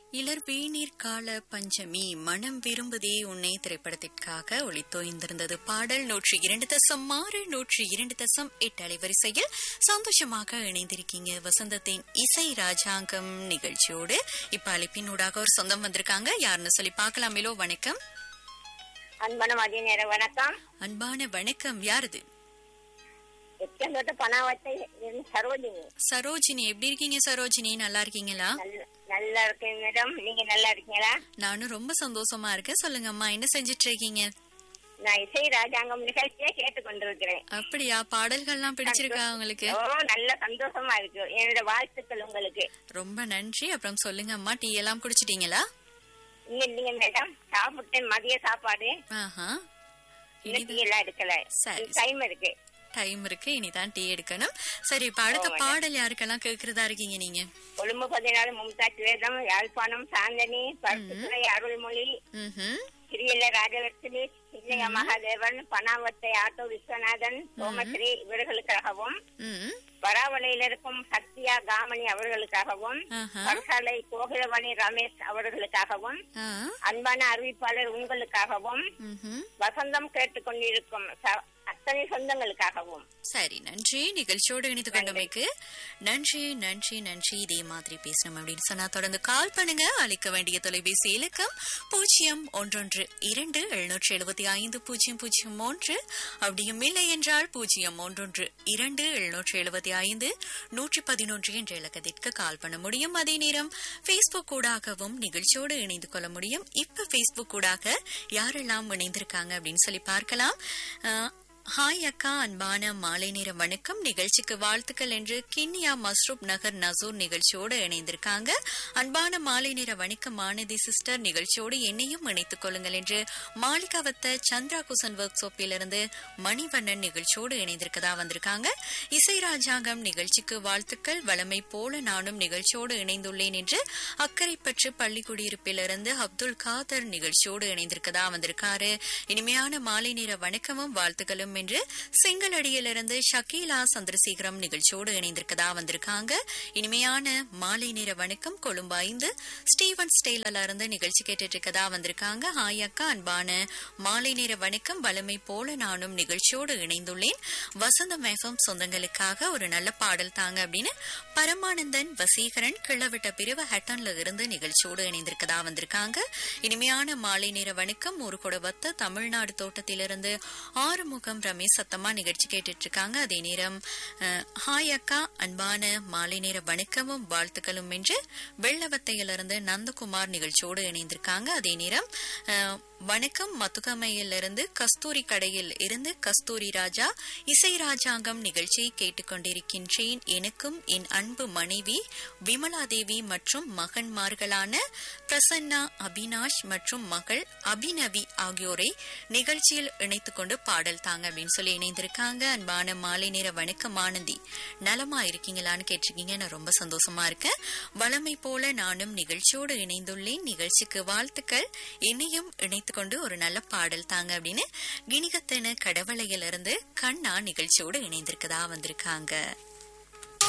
இளர் வேநீர் கால பஞ்சமி மனம் விரும்புதே உன்னை திரைப்படத்திற்காக ஒளித்தோய்ந்திருந்தது பாடல் நூற்றி இரண்டு தசம் ஆறு நூற்றி இரண்டு தசம் எட்டு அலைவரிசையில் சந்தோஷமாக இணைந்திருக்கீங்க வசந்தத்தின் இசை ராஜாங்கம் நிகழ்ச்சியோடு இப்ப அழைப்பினூடாக ஒரு சொந்தம் வந்திருக்காங்க யாருன்னு சொல்லி பார்க்கலாமேலோ வணக்கம் அன்பான மதிய நேர வணக்கம் அன்பான வணக்கம் யாருது எச்சந்தோட்ட பணாவத்தை சரோஜினி சரோஜினி எப்படி இருக்கீங்க சரோஜினி நல்லா இருக்கீங்களா நல்ல- நல்லா இருக்கேன் மேடம் நீங்க நல்லா இருக்கீங்களா நானும் ரொம்ப சந்தோஷமா இருக்கேன் சொல்லுங்கம்மா என்ன செஞ்சிட்டு இருக்கீங்க நான் இசை ராஜாங்கம் நிகழ்ச்சியை கேட்டுக் கொண்டிருக்கிறேன் அப்படியா பாடல்கள்லாம் பிடிச்சிருக்கா உங்களுக்கு ஓ நல்ல சந்தோஷமா இருக்கு என்னோட வாழ்த்துக்கள் உங்களுக்கு ரொம்ப நன்றி அப்புறம் சொல்லுங்க அம்மா டீ எல்லாம் குடிச்சிட்டீங்களா நீங்க இல்லைங்க மேடம் சாப்பிட்டேன் மதிய சாப்பாடு ஆஹா இன்னும் டீ எல்லாம் எடுக்கல சரி. டைம் இருக்கு டைம் இருக்கு இனிதான் டீ எடுக்கணும் சரி இப்ப அடுத்த ஓ, பாடல் யாருக்கெல்லாம் கேக்குறதா இருக்கீங்க நீங்க கொழும்பு பதினாலு மும்தாஜ் வேதம் யாழ்ப்பாணம் சாந்தனி பருத்துத்துறை அருள்மொழி ம்ஹும். சிறியல்ல ராஜலட்சுமி சின்னைய மகாதேவன் பனாவத்தை ஆட்டோ விஸ்வநாதன் சோமஸ்ரீ இவர்களுக்காகவும் ம். வராவளையில் இருக்கும் சத்யா காமணி அவர்களுக்காகவும் ஆஹா. பரசாலை கோகிலவாணி ரமேஷ் அவர்களுக்காகவும் ஆ. அன்பான அறிவிப்பாளர் உங்களுக்காகவும் ம்ஹும். வசந்தம் கேட்டுக்கொண்டிருக்கும் ச- அத்தனை சொந்தங்களுக்காகவும் சரி நன்றி நிகழ்ச்சியோடு இணைத்து கொண்டமைக்கு நன்றி நன்றி நன்றி இதே மாதிரி பேசணும் அப்படின்னு சொன்னா தொடர்ந்து கால் பண்ணுங்க அழைக்க வேண்டிய தொலைபேசி இலக்கம் பூஜ்ஜியம் ஒன்றொன்று இரண்டு எழுநூற்றி எழுபத்தி ஐந்து பூஜ்ஜியம் பூஜ்ஜியம் ஒன்று அப்படியும் இல்லை என்றால் பூஜ்ஜியம் ஒன்றொன்று இரண்டு எழுநூற்றி எழுபத்தி ஐந்து நூற்றி பதினொன்று என்ற இலக்கத்திற்கு கால் பண்ண முடியும் அதே நேரம் பேஸ்புக் ஊடாகவும் நிகழ்ச்சியோடு இணைந்து கொள்ள முடியும் இப்ப பேஸ்புக் ஊடாக யாரெல்லாம் இணைந்திருக்காங்க அப்படின்னு சொல்லி பார்க்கலாம் அஹ், ஹாய் அக்கா அன்பான மாலை நேர வணக்கம் நிகழ்ச்சிக்கு வாழ்த்துக்கள் என்று கிண்ணியா மஸ்ரூப் நகர் நசூர் நிகழ்ச்சியோடு இணைந்திருக்காங்க அன்பான மாலை நேர வணக்கம் மானதி சிஸ்டர் நிகழ்ச்சியோடு என்னையும் இணைத்துக் கொள்ளுங்கள் என்று மாளிகாவத்த சந்திரா குசன் ஒர்க் ஷாப்பிலிருந்து மணிவண்ணன் நிகழ்ச்சியோடு இணைந்திருக்கதா வந்திருக்காங்க இசை ராஜாங்கம் நிகழ்ச்சிக்கு வாழ்த்துக்கள் வளமை போல நானும் நிகழ்ச்சியோடு இணைந்துள்ளேன் என்று அக்கரைப்பற்று பள்ளி குடியிருப்பிலிருந்து அப்துல் காதர் நிகழ்ச்சியோடு இணைந்திருக்கதா வந்திருக்காரு இனிமையான மாலை நேர வணக்கமும் வாழ்த்துக்களும் என்று செங்கலடியிலிருந்து ஷக்கீலா சந்திரசேகரம் நிகழ்ச்சியோடு இணைந்திருக்கதா வந்திருக்காங்க இனிமையான மாலை நேர வணக்கம் கொழும்பு ஐந்து ஸ்டீவன் ஸ்டேலர்ல இருந்து நிகழ்ச்சி கேட்டுட்டு இருக்கதா வந்திருக்காங்க ஹாய் அக்கா அன்பான மாலை நேர வணக்கம் வளமை போல நானும் நிகழ்ச்சியோடு இணைந்துள்ளேன் வசந்தம் எஃப்எம் சொந்தங்களுக்காக ஒரு நல்ல பாடல் தாங்க அப்படின்னு பரமானந்தன் வசீகரன் கிள்ளவிட்ட பிரிவு ஹட்டன்ல இருந்து நிகழ்ச்சியோடு இணைந்திருக்கதா வந்திருக்காங்க இனிமையான மாலை நேர வணக்கம் ஒரு கொடவத்த தமிழ்நாடு தோட்டத்திலிருந்து ஆறுமுகம் ரமேஷ் சத்தமா நிகழ்ச்சி கேட்டுட்டு இருக்காங்க அதே நேரம் அஹ், ஹாய் அக்கா அன்பான மாலை நேர வணக்கமும் வாழ்த்துக்களும் என்று வெள்ளவத்தையிலிருந்து நந்தகுமார் நிகழ்ச்சியோடு இணைந்திருக்காங்க அதே நேரம் அஹ், வணக்கம் மத்துகமையிலிருந்து கஸ்தூரி கடையில் இருந்து கஸ்தூரி ராஜா இசை ராஜாங்கம் நிகழ்ச்சியை கேட்டுக்கொண்டிருக்கின்றேன் எனக்கும் என் அன்பு மனைவி விமலா தேவி மற்றும் மகன்மார்களான பிரசன்னா அபினாஷ் மற்றும் மகள் அபிநவி ஆகியோரை நிகழ்ச்சியில் இணைத்துக் கொண்டு பாடல் தாங்க அப்படின்னு சொல்லி இணைந்திருக்காங்க அன்பான மாலை நேர வணக்கம் ஆனந்தி நலமா இருக்கீங்களான்னு கேட்டிருக்கீங்க நான் ரொம்ப சந்தோஷமா இருக்கேன் வளமை போல நானும் நிகழ்ச்சியோடு இணைந்துள்ளேன் நிகழ்ச்சிக்கு வாழ்த்துக்கள் என்னையும் இணைத்துக் கொண்டு ஒரு நல்ல பாடல் தாங்க அப்படின்னு கிணிகத்தன கடவளையிலிருந்து கண்ணா நிகழ்ச்சியோடு இணைந்திருக்கதா வந்திருக்காங்க